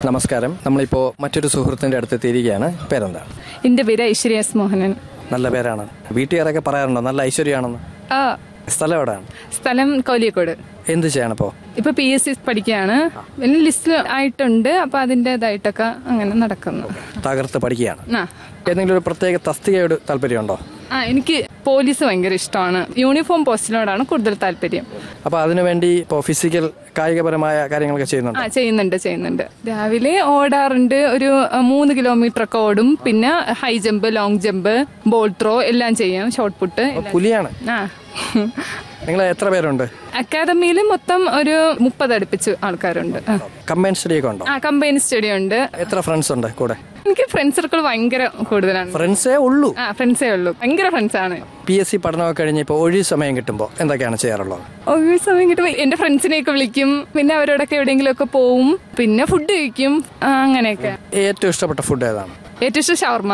നമസ്കാരം നമ്മളിപ്പോ മറ്റൊരു സുഹൃത്തിന്റെ അടുത്ത് എത്തിയിരിക്കുകയാണ് പേരെന്താണ് എൻ്റെ പേര് ഐശ്വര്യ എസ് മോഹനൻ നല്ല പേരാണ് വീട്ടുകാരൊക്കെ പറയാറുണ്ടോ നല്ല ഐശ്വര്യമാണെന്ന് ആ സ്ഥലം എവിടെയാണ് സ്ഥലം കോലിയക്കോട് എന്ത് ചെയ്യണപ്പോ ഇപ്പൊ പി എസ് സി പഠിക്കുകയാണ് പിന്നെ ലിസ്റ്റ് ആയിട്ടുണ്ട് അപ്പൊ അതിൻ്റെതായിട്ടൊക്കെ അങ്ങനെ നടക്കുന്നു തകർത്ത് പഠിക്കുകയാണ് ആ ഏതെങ്കിലും ഒരു പ്രത്യേക തസ്തികയോട് താല്പര്യമുണ്ടോ ആ എനിക്ക് പോലീസ് ഭയങ്കര ഇഷ്ടമാണ് യൂണിഫോം പോസ്റ്റിനോടാണ് കൂടുതൽ താല്പര്യം അപ്പൊ അതിനുവേണ്ടി ഇപ്പോൾ ഫിസിക്കൽ കായികപരമായ കാര്യങ്ങളൊക്കെ ചെയ്യുന്നുണ്ട് ആ ചെയ്യുന്നുണ്ട് ചെയ്യുന്നുണ്ട് രാവിലെ ഓടാറുണ്ട് ഒരു ആ, മൂന്ന് കിലോമീറ്റർ ഒക്കെ ഓടും പിന്നെ high jump long jump ball throw എല്ലാം ചെയ്യും ഷോർട്ട് പുട്ട് എല്ലാം. പുലിയാണ് ആ നിങ്ങൾ എത്ര പേരുണ്ട് അക്കാദമിയിൽ മൊത്തം ഒരു മുപ്പത് അടുപ്പിച്ച് ആൾക്കാരുണ്ട് ആ. കമ്പൈൻ സ്റ്റഡി ഒക്കെ ഉണ്ടോ ആ കമ്പൈൻ സ്റ്റഡി ഉണ്ട് എത്ര ഫ്രണ്ട്സ് ഉണ്ട് കൂടെ എനിക്ക് ഫ്രണ്ട് സർക്കിൾ ഭയങ്കര കൂടുതലാണ് ഫ്രണ്ട്സേ ഉള്ളൂ ആ ഫ്രണ്ട്സേ ഉള്ളൂ ഭയങ്കര ഫ്രണ്ട്സ് ആണ് പി എസ് സി പഠനമൊക്കെ കഴിഞ്ഞ് ഇപ്പോൾ ഒഴിവ് സമയം കിട്ടുമ്പോൾ എന്തൊക്കെയാണ് ചെയ്യാറുള്ളത് ഒഴിവ് സമയം കിട്ടുമ്പോൾ എന്റെ ഫ്രണ്ട്സിനെയൊക്കെ വിളിക്കും പിന്നെ അവരോടൊക്കെ എവിടെയെങ്കിലും ഒക്കെ പോവും പിന്നെ ഫുഡ് കഴിക്കും ആ, അങ്ങനെയൊക്കെ ഏറ്റവും ഇഷ്ടപ്പെട്ട ഫുഡ് ഏതാണ് ഏറ്റവും ഇഷ്ടം ഷവർമ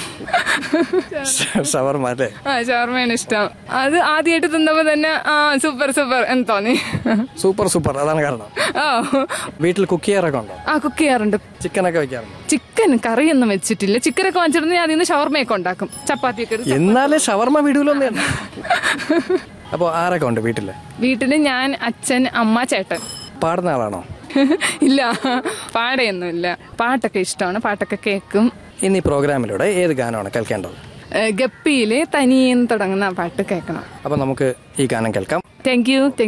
ഷവർമ അല്ലേ ആ ഷവർമയാണ് ഇഷ്ടം അത് ആദ്യമായിട്ട് തിന്നപ്പോ തന്നെ ആ സൂപ്പർ സൂപ്പർ എന്ന് തോന്നി സൂപ്പർ സൂപ്പർ അതാണ് കാരണം ആ വീട്ടിൽ കുക്ക് ചെയ്യാറൊക്കെ ഉണ്ടോ ആ കുക്ക് ചെയ്യാറുണ്ട് ചിക്കനൊക്കെ വെക്കാറുണ്ടോ ചിക്കൻ കറിയൊന്നും വെച്ചിട്ടില്ല ചിക്കനൊക്കെ വാങ്ങിച്ചിരുന്ന ഞാൻ അതിന് ഷവർമയൊക്കെ ഉണ്ടാക്കും ചപ്പാത്തിയൊക്കെ ഒരു എന്നാലേ ഷവർമ വീടുകളൊന്നും അപ്പോൾ ആരൊക്കെ ഉണ്ട് വീട്ടില് വീട്ടില് ഞാൻ അച്ഛൻ അമ്മ ചേട്ടൻ പാടുന്ന ആളാണോ ഇല്ല പാടയൊന്നുമില്ല പാട്ടൊക്കെ ഇഷ്ടമാണ് പാട്ടൊക്കെ കേൾക്കും ഇന്ന് ഈ പ്രോഗ്രാമിലൂടെ ഏത് ഗാനമാണ് കേൾക്കേണ്ടത് ഏഹ് ഗപ്പിയിലെ തനിയെന്ന് തുടങ്ങുന്ന പാട്ട് കേൾക്കണം അപ്പോൾ നമുക്ക് ഈ ഗാനം കേൾക്കാം താങ്ക് യു